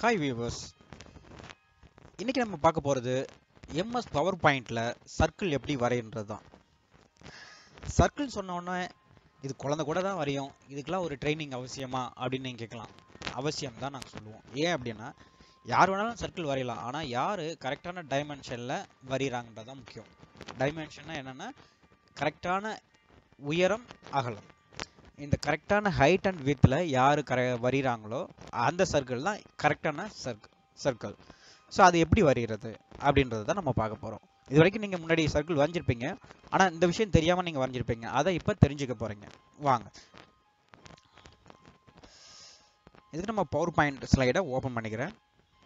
hi viewers இன்னைக்கு நம்ம பார்க்க போகிறது எம்எஸ் பவர் பாயிண்டில் சர்க்கிள் எப்படி வரைன்றது தான் சர்க்கிள் சொன்னோன்னே இது குழந்தை கூட தான் வரையும் இதுக்கெல்லாம் ஒரு ட்ரைனிங் அவசியமா அப்படின்னு நீங்கள் கேட்கலாம் அவசியம் தான் நாங்கள் சொல்லுவோம் ஏன் அப்படின்னா யார் வேணாலும் சர்க்கிள் வரையலாம் ஆனால் யார் கரெக்டான டைமென்ஷனில் வரைகிறாங்கன்றது தான் முக்கியம் டைமென்ஷன்னா என்னென்னா கரெக்டான உயரம் அகலம் இந்த கரெக்டான ஹைட் அண்ட் வித்தில் யார் கர வரைகிறாங்களோ அந்த சர்க்கிள் தான் கரெக்டான சர்க் சர்க்கிள் ஸோ அது எப்படி வரைகிறது அப்படின்றது தான் நம்ம பார்க்க போகிறோம் இது வரைக்கும் நீங்கள் முன்னாடி சர்க்கிள் வரைஞ்சிருப்பீங்க ஆனால் இந்த விஷயம் தெரியாமல் நீங்கள் வரைஞ்சிருப்பீங்க அதை இப்போ தெரிஞ்சுக்க போகிறீங்க வாங்க இதுக்கு நம்ம பவர் பாயிண்ட் ஸ்லைடை ஓப்பன் பண்ணிக்கிறேன்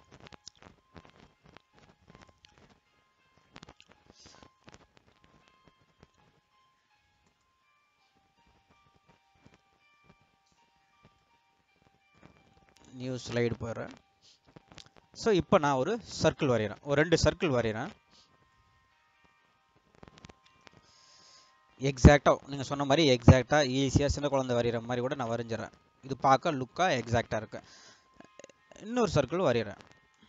நியூ ஸ்லைடு போடுறேன் ஸோ இப்போ நான் ஒரு சர்க்கிள் வரைகிறேன் ஒரு ரெண்டு சர்க்கிள் வரைகிறேன் எக்ஸாக்டாக நீங்கள் சொன்ன மாதிரி எக்ஸாக்டாக ஈஸியாக சின்ன குழந்தை வரைகிற மாதிரி கூட நான் வரைஞ்சிடறேன் இது பார்க்க லுக்காக எக்ஸாக்டாக இருக்கு இன்னொரு சர்க்கிள் வரைகிறேன்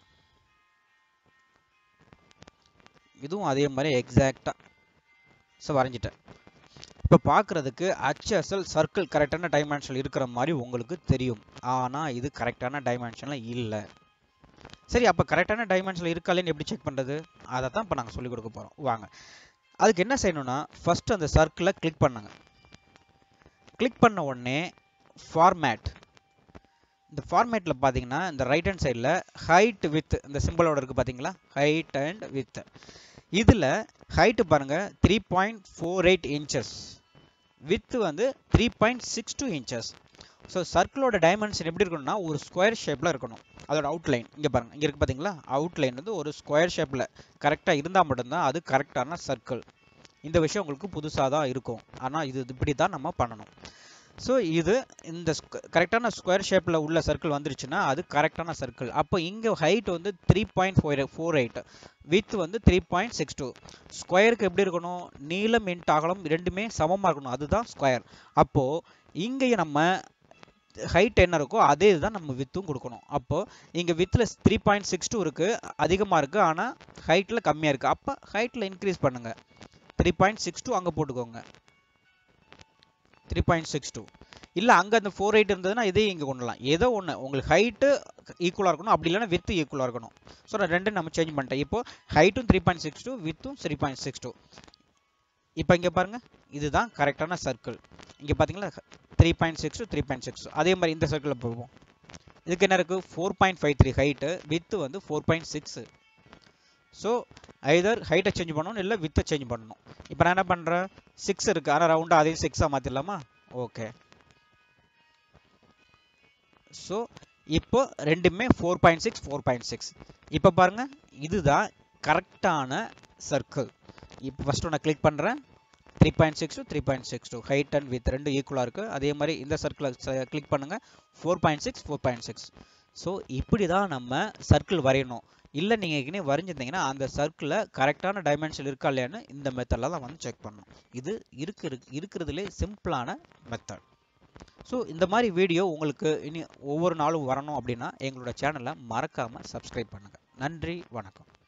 இதுவும் அதே மாதிரி எக்ஸாக்டாக ஸோ வரைஞ்சிட்டேன் இப்போ பார்க்குறதுக்கு ஹச்எஸ்எல் சர்க்கிள் கரெக்டான டைமென்ஷன் இருக்கிற மாதிரி உங்களுக்கு தெரியும் ஆனால் இது கரெக்டான டைமென்ஷனில் இல்லை சரி அப்போ கரெக்டான டைமென்ஷனில் இருக்காலேன்னு எப்படி செக் பண்ணுறது அதை தான் இப்போ நாங்கள் சொல்லிக் கொடுக்க போகிறோம் வாங்க அதுக்கு என்ன செய்யணும்னா ஃபஸ்ட்டு அந்த சர்க்கிளை கிளிக் பண்ணுங்க கிளிக் பண்ண உடனே ஃபார்மேட் இந்த ஃபார்மேட்டில் பார்த்தீங்கன்னா இந்த ரைட் ஹேண்ட் சைடில் ஹைட் வித் இந்த சிம்பிளோட இருக்குது பார்த்தீங்களா ஹைட் அண்ட் வித் இதில் ஹைட்டு பாருங்கள் three point four eight inches width வந்து three point six two inches so சர்க்கிளோட டைமென்ஷன் எப்படி இருக்கணும்னா ஒரு ஸ்கொயர் ஷேப்பில் இருக்கணும் அதோட அவுட்லைன் இங்கே பாருங்கள் இங்கே இருக்குது பார்த்தீங்களா அவுட்லைன் வந்து ஒரு ஸ்கொயர் ஷேப்பில் கரெக்டாக இருந்தால் மட்டும்தான் அது கரெக்டான சர்க்கிள் இந்த விஷயம் உங்களுக்கு புதுசாக தான் இருக்கும் ஆனால் இது இப்படி தான் நம்ம பண்ணணும் ஸோ இது இந்த கரெக்டான ஸ்கொயர் ஷேப்பில் உள்ள சர்க்கிள் வந்துருச்சுன்னா அது கரெக்டான சர்க்கிள் அப்போ இங்கே ஹைட் வந்து three point four four eight width வந்து த்ரீ பாயிண்ட் சிக்ஸ் டூ ஸ்கொயருக்கு எப்படி இருக்கணும் நீளம் இன்ட் அகலம் ரெண்டுமே சமமாக இருக்கணும் அதுதான் ஸ்கொயர் அப்போது இங்கே நம்ம ஹைட் என்ன இருக்கோ அதே இதுதான் நம்ம வித்தும் கொடுக்கணும் அப்போது இங்கே வித்தில் த்ரீ பாயிண்ட் சிக்ஸ் டூ இருக்குது அதிகமாக இருக்குது ஆனால் ஹைட்டில் கம்மியாக இருக்குது அப்போ ஹைட்டில் இன்க்ரீஸ் பண்ணுங்கள் த்ரீ பாயிண்ட் சிக்ஸ் டூ அங்கே போட்டுக்கோங்க த்ரீ பாயிண்ட் சிக்ஸ் டூ இல்லை அங்கே அந்த ஃபோர் எயிட் இருந்ததுன்னா இதே இங்கே கொண்டுலாம் ஏதோ ஒன்று உங்களுக்கு ஹைட்டு ஈக்குவலாக இருக்கணும் அப்படி இல்லைன்னா வித்து ஈக்குவலாக இருக்கணும் ஸோ நான் ரெண்டு நம்ம சேஞ்ச் பண்ணிட்டேன் இப்போ ஹைட்டும் த்ரீ பாயிண்ட் சிக்ஸ் டூ வித்தும் த்ரீ பாயிண்ட் சிக்ஸ் டூ இப்போ இங்கே பாருங்கள் இதுதான் கரெக்டான சர்க்கிள் இங்கே பார்த்தீங்களா three point six three point six அதே மாதிரி இந்த சர்க்கிளில் போவோம் இதுக்கு என்ன இருக்குது four point five three height width வந்து four point six so either ஹைட்டை சேஞ்ச் பண்ணணும் இல்லை வித்தை சேஞ்ச் பண்ணணும் இப்போ நான் என்ன பண்ணுறேன் சிக்ஸ் இருக்குது ஆனால் ரவுண்டாக அதையும் சிக்ஸாக மாற்றிடலாமா ஓகே ஸோ இப்போ ரெண்டுமே four point six four point six இப்போ பாருங்கள் இதுதான் கரெக்டான சர்க்கிள் இப்போ ஃபஸ்ட்டு நான் கிளிக் பண்ணுறேன் three point six two three point six two height and width ரெண்டு ஈக்குவலாக இருக்குது அதே மாதிரி இந்த சர்க்கிளை கிளிக் பண்ணுங்கள் four point six four point six so இப்படி தான் நம்ம சர்க்கிள் வரையணும் இல்லை நீங்கள் ஏற்கனவே வரைஞ்சிருந்தீங்கன்னா அந்த சர்க்கிளில் கரெக்டான டைமென்ஷன் இருக்கா இல்லையான்னு இந்த மெத்தடில் தான் வந்து செக் பண்ணணும் இது இருக்கு இருக்கிறதுலே சிம்பிளான மெத்தட் ஸோ இந்த மாதிரி வீடியோ உங்களுக்கு இனி ஒவ்வொரு நாளும் வரணும் அப்படின்னா எங்களோட சேனலை மறக்காமல் சப்ஸ்கிரைப் பண்ணுங்கள் நன்றி வணக்கம்